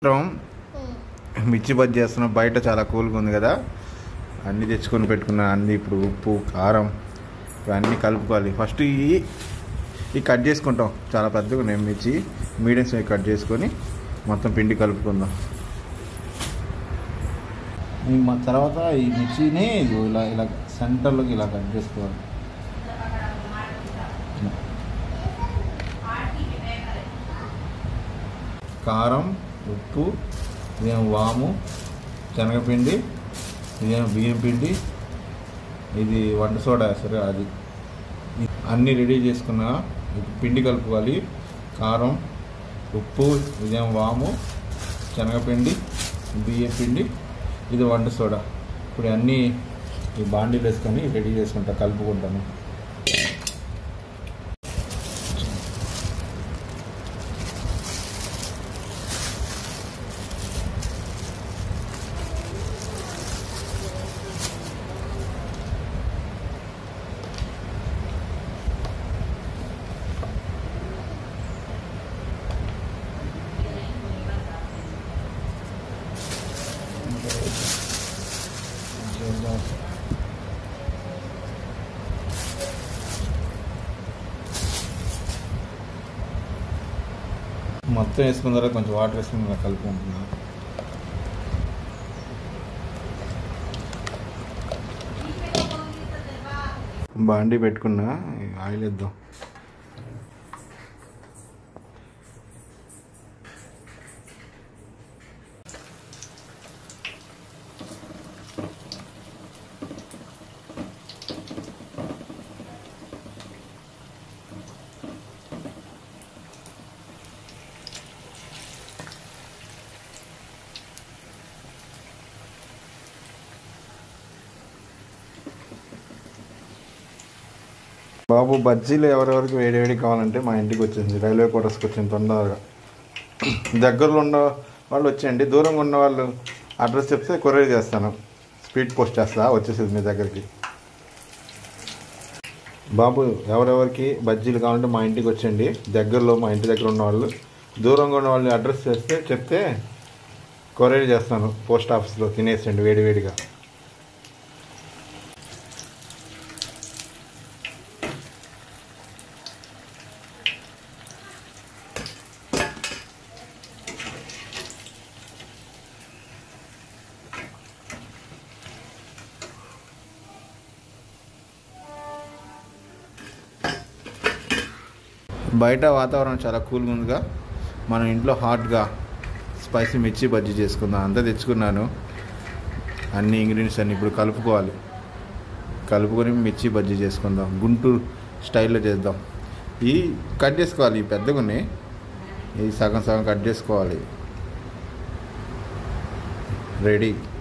మిర్చి బజ్జీ చేస్తున్నాం బయట చాలా కూల్గా ఉంది కదా అన్నీ తెచ్చుకొని పెట్టుకున్నా అన్నీ ఇప్పుడు ఉప్పు కారం ఇప్పుడు అన్నీ కలుపుకోవాలి ఫస్ట్ ఈ ఈ కట్ చేసుకుంటాం చాలా పెద్దగా ఉన్నాయి మిర్చి మీడియం సైజ్ కట్ చేసుకొని మొత్తం పిండి కలుపుకుందాం ఈ మ- తర్వాత ఈ మిర్చిని ఇదిగో ఇలా ఇలా సెంటర్లోకి ఇలా కట్ చేసుకోవాలి కారం ఉప్పు ఇదేమో వాము శనగపిండి ఇదేమో బియ్యం పిండి ఇది వంట సోడా సరే అది ఇ- అన్నీ రెడీ చేసుకున్న ఇప్పుడు పిండి కలుపుకోవాలి కారం ఉప్పు ఇదేమో వాము శనగపిండి బియ్యం పిండి ఇది వంట సోడా ఇప్పుడు అన్నీ ఈ బాండీలు వేసుకొని రెడీ చేసుకుంటా కలుపుకుంటాను మొత్తం వేసుకున్న తర్వాత కొంచెం వాటర్ వేసుకుని ఇలా కలుపుకుంటున్నా బాండీ పెట్టుకున్నా ఈ ఆయిల్ వేద్దాం బాబు బజ్జీలు ఎవరెవరికి వేడి వేడి కావాలంటే మా ఇంటికి వచ్చింది రైల్వే క్వార్టర్స్కి వచ్చింది తొందరగా దగ్గరలో ఉన్న వాళ్ళు వచ్చేయండి దూరంగా ఉన్న వాళ్ళు అడ్రస్ చెప్తే కొరియర్ చేస్తాను స్పీడ్ పోస్ట్ చేస్తా వచ్చేసింది మీ దగ్గరికి బాబు ఎవరెవరికి బజ్జీలు కావాలంటే మా ఇంటికి వచ్చేయండి దగ్గరలో మా ఇంటి దగ్గర ఉన్న వాళ్ళు దూరంగా ఉన్న వాళ్ళు అడ్రస్ చేస్తే చెప్తే కొరియర్ చేస్తాను పోస్ట్ ఆఫీస్లో తినేసేయండి వేడి వేడిగా బయట వాతావరణం చాలా కూల్గా ఉందిగా మనం ఇంట్లో హాట్గా స్పైసీ మిర్చి బజ్జీ చేసుకుందాం అంతా తెచ్చుకున్నాను అన్ని ఇంగ్రీడియంట్స్ అన్ని ఇప్పుడు కలుపుకోవాలి కలుపుకొని మిర్చి బజ్జీ చేసుకుందాం గుంటూరు స్టైల్లో చేద్దాం ఈ కట్ చేసుకోవాలి ఈ పెద్దగా ఉన్నాయి ఈ సగం సగం కట్ చేసుకోవాలి రెడీ